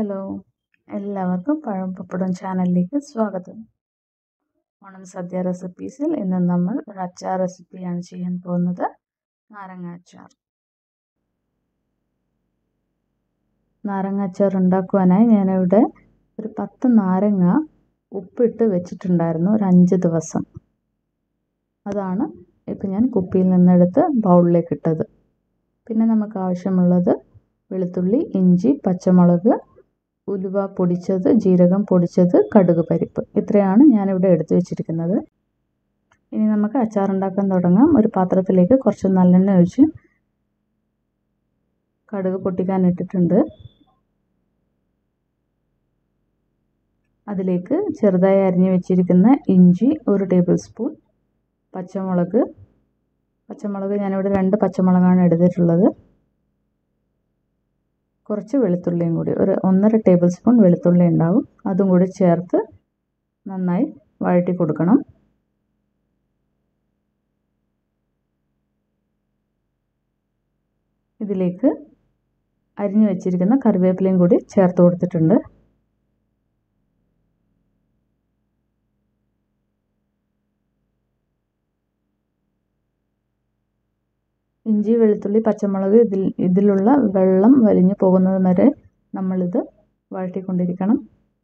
hello എല്ലാവർക്കും പഴം പപ്പടം ചാനലിലേക്ക് സ്വാഗതം ഓണം സദ്യ റെസിപ്പീസിൽ ഇന്ന് നമ്മൾ ഒരു അച്ചാർ റെസിപ്പിയാണ് ചെയ്യാൻ പോകുന്നത് നാരങ്ങ അച്ചാർ നാരങ്ങ അച്ചാർ ഉണ്ടാക്കുവാനായി ഞാനിവിടെ ഒരു പത്ത് നാരങ്ങ ഉപ്പിട്ട് വെച്ചിട്ടുണ്ടായിരുന്നു ഒരു അഞ്ച് ദിവസം അതാണ് ഇപ്പം ഞാൻ കുപ്പിയിൽ നിന്നെടുത്ത് ബൗളിലേക്ക് ഇട്ടത് പിന്നെ നമുക്ക് ആവശ്യമുള്ളത് വെളുത്തുള്ളി ഇഞ്ചി പച്ചമുളക് ഉലുവ പൊടിച്ചത് ജീരകം പൊടിച്ചത് കടുക് പരിപ്പ് ഇത്രയാണ് ഞാനിവിടെ എടുത്തു വെച്ചിരിക്കുന്നത് ഇനി നമുക്ക് അച്ചാർ ഉണ്ടാക്കാൻ തുടങ്ങാം ഒരു പാത്രത്തിലേക്ക് കുറച്ച് നല്ലെണ്ണ ഒഴിച്ച് കടുക് പൊട്ടിക്കാൻ ഇട്ടിട്ടുണ്ട് അതിലേക്ക് ചെറുതായി അരിഞ്ഞു വെച്ചിരിക്കുന്ന ഇഞ്ചി ഒരു ടേബിൾ സ്പൂൺ പച്ചമുളക് പച്ചമുളക് ഞാനിവിടെ രണ്ട് പച്ചമുളകാണ് എടുത്തിട്ടുള്ളത് കുറച്ച് വെളുത്തുള്ളിയും കൂടി ഒരു ഒന്നര ടേബിൾ സ്പൂൺ വെളുത്തുള്ളി ഉണ്ടാവും അതും കൂടി ചേർത്ത് നന്നായി വഴറ്റി കൊടുക്കണം ഇതിലേക്ക് അരിഞ്ഞു വെച്ചിരിക്കുന്ന കറിവേപ്പിലയും കൂടി ചേർത്ത് കൊടുത്തിട്ടുണ്ട് ഇഞ്ചി വെളുത്തുള്ളി പച്ചമുളക് ഇതിൽ ഇതിലുള്ള വെള്ളം വലിഞ്ഞു പോകുന്നത് വരെ നമ്മളിത് വഴറ്റിക്കൊണ്ടിരിക്കണം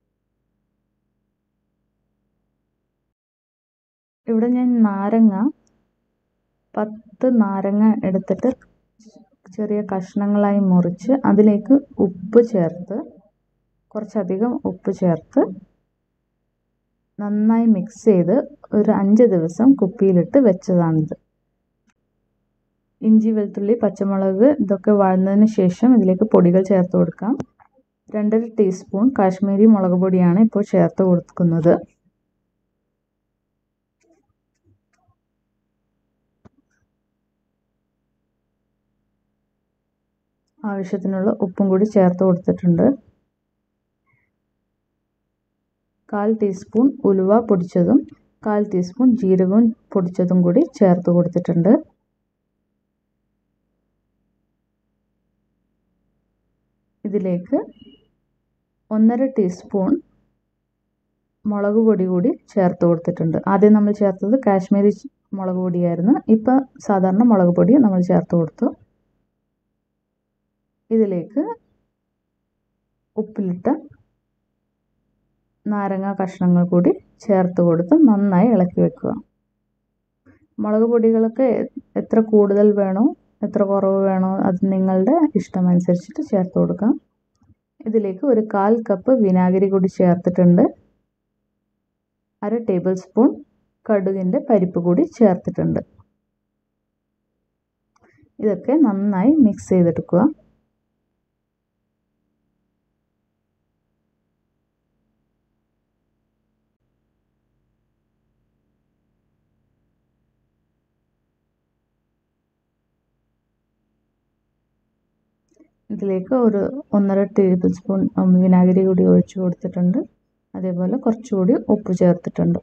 ഇവിടെ ഞാൻ നാരങ്ങ പത്ത് നാരങ്ങ എടുത്തിട്ട് ചെറിയ കഷ്ണങ്ങളായി മുറിച്ച് അതിലേക്ക് ഉപ്പ് ചേർത്ത് കുറച്ചധികം ഉപ്പ് ചേർത്ത് നന്നായി മിക്സ് ചെയ്ത് ഒരു അഞ്ച് ദിവസം കുപ്പിയിലിട്ട് വെച്ചതാണിത് ഇഞ്ചി വെളുത്തുള്ളി പച്ചമുളക് ഇതൊക്കെ വഴന്നതിന് ശേഷം ഇതിലേക്ക് പൊടികൾ ചേർത്ത് കൊടുക്കാം രണ്ടര ടീസ്പൂൺ കാശ്മീരി മുളക് പൊടിയാണ് ഇപ്പോൾ ചേർത്ത് കൊടുക്കുന്നത് ആവശ്യത്തിനുള്ള ഉപ്പും കൂടി ചേർത്ത് കൊടുത്തിട്ടുണ്ട് കാൽ ടീസ്പൂൺ ഉലുവ പൊടിച്ചതും കാൽ ടീസ്പൂൺ ജീരകവും പൊടിച്ചതും കൂടി ചേർത്ത് കൊടുത്തിട്ടുണ്ട് ഇതിലേക്ക് ഒന്നര ടീസ്പൂൺ മുളക് പൊടി കൂടി ചേർത്ത് കൊടുത്തിട്ടുണ്ട് ആദ്യം നമ്മൾ ചേർത്തത് കാശ്മീരി മുളക് പൊടിയായിരുന്നു ഇപ്പോൾ സാധാരണ മുളക് പൊടി നമ്മൾ ചേർത്ത് കൊടുത്തു ഇതിലേക്ക് ഉപ്പിലിട്ട നാരങ്ങ കഷ്ണങ്ങൾ കൂടി ചേർത്ത് കൊടുത്ത് നന്നായി ഇളക്കി വെക്കുക മുളക് പൊടികളൊക്കെ എത്ര കൂടുതൽ വേണോ എത്ര കുറവ് വേണോ അത് നിങ്ങളുടെ ഇഷ്ടമനുസരിച്ചിട്ട് ചേർത്ത് കൊടുക്കാം ഇതിലേക്ക് ഒരു കാൽ കപ്പ് വിനാഗിരി കൂടി ചേർത്തിട്ടുണ്ട് അര ടേബിൾ സ്പൂൺ കടുകിൻ്റെ പരിപ്പ് കൂടി ചേർത്തിട്ടുണ്ട് ഇതൊക്കെ നന്നായി മിക്സ് ചെയ്തെടുക്കുക ഇതിലേക്ക് ഒരു ഒന്നര ടേബിൾ സ്പൂൺ വിനാഗിരി കൂടി ഒഴിച്ച് കൊടുത്തിട്ടുണ്ട് അതേപോലെ കുറച്ചുകൂടി ഉപ്പ് ചേർത്തിട്ടുണ്ട്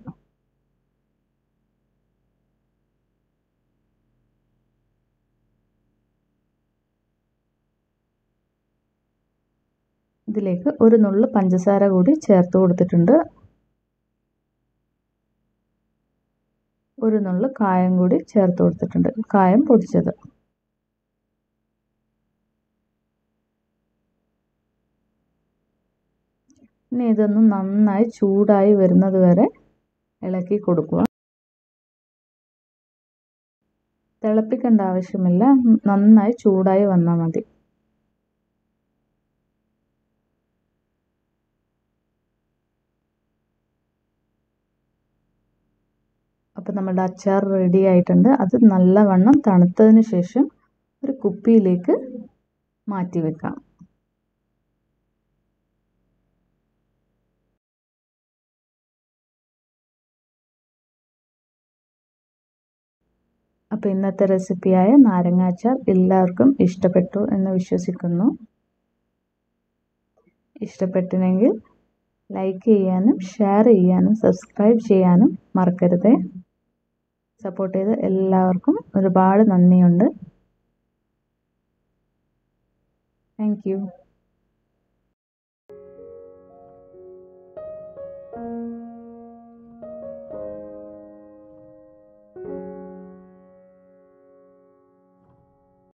ഇതിലേക്ക് ഒരു നുള്ളു പഞ്ചസാര കൂടി ചേർത്ത് കൊടുത്തിട്ടുണ്ട് ഒരു നുള്ളു കായം കൂടി ചേർത്ത് കൊടുത്തിട്ടുണ്ട് കായം പൊടിച്ചത് ഇനി ഇതൊന്ന് നന്നായി ചൂടായി വരുന്നത് വരെ ഇളക്കി കൊടുക്കുക തിളപ്പിക്കേണ്ട ആവശ്യമില്ല നന്നായി ചൂടായി വന്നാൽ മതി അപ്പോൾ നമ്മുടെ അച്ചാർ റെഡി ആയിട്ടുണ്ട് അത് നല്ലവണ്ണം തണുത്തതിന് ശേഷം ഒരു കുപ്പിയിലേക്ക് മാറ്റി വെക്കാം അപ്പോൾ ഇന്നത്തെ റെസിപ്പിയായ നാരങ്ങ അച്ചാർ എല്ലാവർക്കും ഇഷ്ടപ്പെട്ടു എന്ന് വിശ്വസിക്കുന്നു ഇഷ്ടപ്പെട്ടിനെങ്കിൽ ലൈക്ക് ചെയ്യാനും ഷെയർ ചെയ്യാനും സബ്സ്ക്രൈബ് ചെയ്യാനും മറക്കരുത് സപ്പോർട്ട് ചെയ്ത എല്ലാവർക്കും ഒരുപാട് നന്ദിയുണ്ട് താങ്ക് യു